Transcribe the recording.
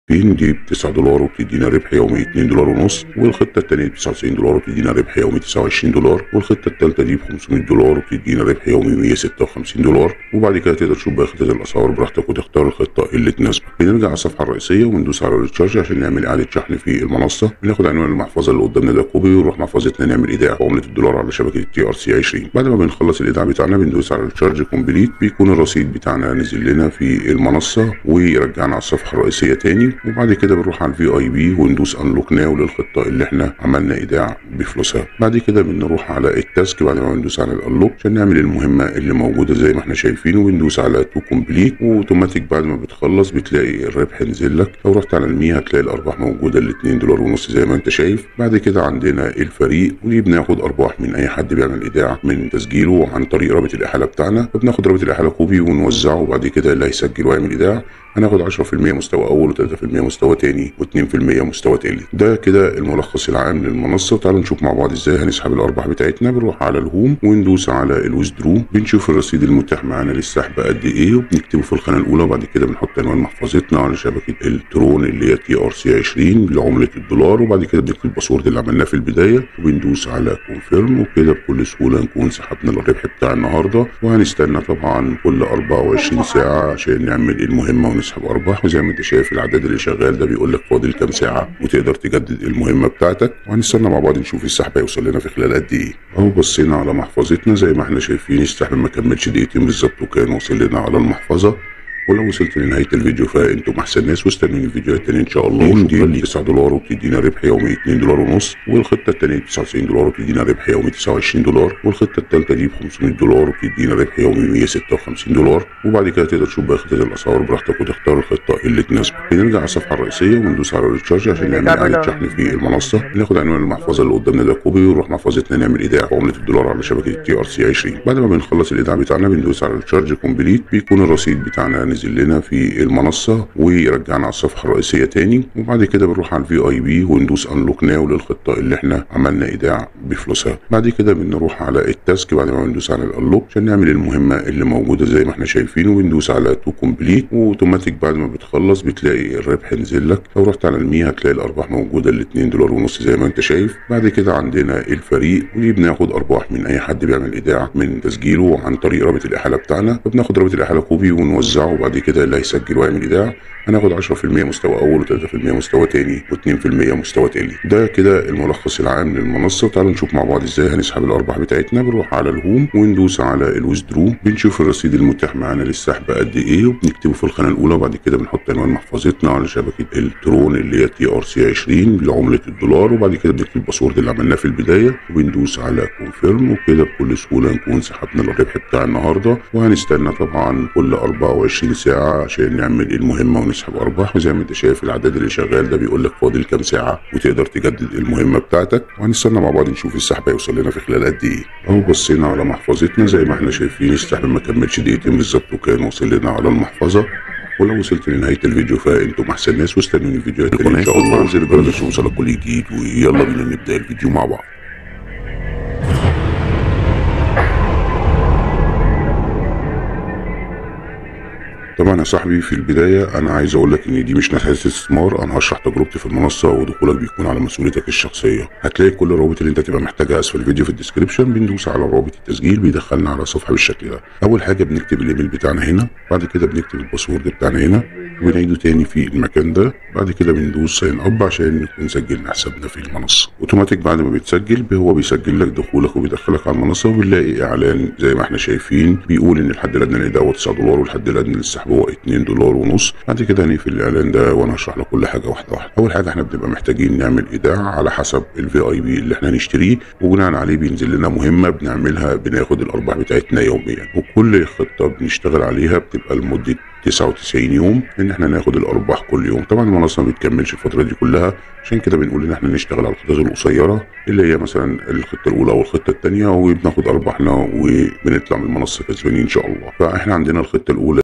60 دي ب 9 دولار وبتدينا ربح يومي 2 دولار ونص والخطه الثانيه ب 99 دولار وبتدينا ربح يومي 29 دولار والخطه الثالثه دي ب 500 دولار وبتدينا ربح يومي 156 دولار وبعد كده تقدر تشوف بقى خطه الاسعار براحتك وتختار الخطه اللي تناسبك بنرجع على الصفحه الرئيسيه وندوس على الريتشارج عشان نعمل اعاده شحن في المنصه بناخد عنوان المحفظه اللي قدامنا ده كوبي ونروح محفظتنا نعمل ايداع بعمله الدولار على شبكه التي ار سي 20 بعد ما بنخلص الايداع بتاعنا بندوس على الريتشارج كومبليت بيكون الرصيد بتاعنا نزل لنا في المنصه ويرجعنا على الصفحه الرئيسيه تاني وبعد كده بنروح على الفي اي بي وندوس انلوك ناو للخطه اللي احنا عملنا ايداع بفلوسها بعد كده بنروح على التاسك بعد ما بندوس على الانلوك عشان نعمل المهمه اللي موجوده زي ما احنا شايفين وبندوس على تو كومبليت واوتوماتيك بعد ما بتخلص بتلاقي الربح نزل لك لو رحت على المية هتلاقي الارباح موجوده ال 2 دولار ونص زي ما انت شايف بعد كده عندنا الفريق ودي بناخد ارباح من اي حد بيعمل ايداع من تسجيله عن طريق رابط الاحاله بتاعنا فبناخد رابط الاحاله كوبي ونوزعه وبعد كده اللي هيسجل ويعمل ايداع هناخد 10% مستوى اول و3% مستوى تاني و2% مستوى تالت ده كده الملخص العام للمنصه تعالوا نشوف مع بعض ازاي هنسحب الارباح بتاعتنا بنروح على الهوم وندوس على الويزدرو بنشوف الرصيد المتاح معانا للسحب قد ايه وبنكتبه في الخانه الاولى وبعد كده بنحط عنوان محفظتنا على شبكه الترون اللي هي تي ار سي 20 بعمله الدولار وبعد كده بنكتب الباسورد اللي عملناه في البدايه وبندوس على كونفيرم وكده بكل سهوله نكون سحبنا الربح بتاع النهارده وهنستنى طبعا كل 24 ساعه عشان نعمل المهمه ونسحب ارباح وزي ما انت شايف العداد اللي شغال ده بيقول لك فاضل كام ساعه وتقدر تجدد المهمه بتاعتك وهنستنى مع بعض نشوف السحب هيوصل لنا في خلال قد ايه اهو بصينا على محفظتنا زي ما احنا شايفين السحب ما كملش دقيقتين بالظبط وكان وصل لنا على المحفظه ولو وصلت لنهايه الفيديو فانتم احسن ناس واستنوني الفيديوهات التانية ان شاء الله دي ب 9 دولار وبتدينا ربح يومي 2 دولار ونص والخطه الثانيه ب 99 دولار وبتدينا ربح يومي 29 دولار والخطه الثالثه دي ب 500 دولار وبتدينا ربح يومي 156 دولار وبعد كده تقدر تشوف بقى خطه الاسعار براحتك وتختار الخطه اللي تناسبك بنرجع على الصفحه الرئيسيه وندوس على الريتشارج عشان نعمل اعاده شحن في المنصه بناخد عنوان المحفظه اللي قدامنا ده كوبي ونروح محفظتنا نعمل ايداع بعمله الدولار على شبكه التي ار سي 20 بعد ما بنخلص الايداع بتاعنا بندوس على الريتشارج كومبليت بيكون الرصيد بتاعنا نزل لنا في المنصه ويرجعنا على الصفحه الرئيسيه تاني وبعد كده بنروح على الفي اي بي وندوس انلوك ناو للخطه اللي احنا عملنا ايداع بفلوسها بعد كده بنروح على التاسك بعد ما بندوس على الانلوك عشان نعمل المهمه اللي موجوده زي ما احنا شايفين وبندوس على تو كومبليت واوتوماتيك بعد ما بتخلص بتلاقي الربح نزل لك لو رحت على المية هتلاقي الارباح موجوده ال 2 دولار ونص زي ما انت شايف بعد كده عندنا الفريق ودي بناخد ارباح من اي حد بيعمل ايداع من تسجيله عن طريق رابط الاحاله بتاعنا فبناخد رابط الاحاله كوبي ونوزعه وبعد كده اللي هيسجل ويعمل ايداع هناخد 10% مستوى اول و3% مستوى تاني و2% مستوى تالت ده كده الملخص العام للمنصه تعالوا نشوف مع بعض ازاي هنسحب الارباح بتاعتنا بنروح على الهوم وندوس على الويزدرو بنشوف الرصيد المتاح معانا للسحب قد ايه وبنكتبه في الخانه الاولى وبعد كده بنحط عنوان محفظتنا على شبكه الترون اللي هي تي ار سي 20 بعمله الدولار وبعد كده بنكتب الباسورد اللي عملناه في البدايه وبندوس على كونفيرم وكده بكل سهوله نكون سحبنا الربح بتاع النهارده وهنستنى طبعا كل 24 ساعه عشان نعمل المهمه ونسحب ارباح وزي ما انت شايف العداد اللي شغال ده بيقول لك فاضل كام ساعه وتقدر تجدد المهمه بتاعتك وهنستنى مع بعض نشوف السحب هيوصل لنا في خلال قد ايه اهو بصينا على محفظتنا زي ما احنا شايفين السحب ما كملش دقيقتين بالظبط وكان وصل لنا على المحفظه ولو وصلت لنهايه الفيديو فانتم احسن ناس واستنوني الفيديوهات التانية ان شاء الله زر الجرس عشان يوصلك كل جديد ويلا بينا نبدا الفيديو مع بعض طبعا يا صاحبي في البداية أنا عايز أقول لك إن دي مش نصيحة استثمار أنا هشرح تجربتي في المنصة ودخولك بيكون على مسؤوليتك الشخصية هتلاقي كل الروابط اللي أنت تبقى محتاجها أسفل الفيديو في الديسكربشن بندوس على رابط التسجيل بيدخلنا على صفحة بالشكل ده أول حاجة بنكتب الإيميل بتاعنا هنا بعد كده بنكتب الباسورد بتاعنا هنا وبنعيده تاني في المكان ده بعد كده بندوس ساين اب عشان نكون سجلنا حسابنا في المنصه اوتوماتيك بعد ما بيتسجل هو بيسجل لك دخولك وبيدخلك على المنصه وبنلاقي اعلان زي ما احنا شايفين بيقول ان الحد الادنى للاداء هو 9 دولار والحد الادنى للسحب هو 2 دولار ونص بعد كده هنقفل الاعلان ده وانا هشرح لك كل حاجه واحده واحده اول حاجه احنا بنبقى محتاجين نعمل ايداع على حسب الفي اي بي اللي احنا هنشتريه وبناء عليه بينزل لنا مهمه بنعملها بناخد الارباح بتاعتنا يوميا وكل خطه بنشتغل عليها بتبقى لمده 99 يوم ان احنا ناخد الارباح كل يوم طبعا المنصه ما بتكملش الفتره دي كلها عشان كده بنقول ان احنا نشتغل على الخطط القصيره اللي هي مثلا الخطه الاولى او الخطه الثانيه وبناخد ارباحنا وبنطلع من المنصه كسبانين ان شاء الله فاحنا عندنا الخطه الاولى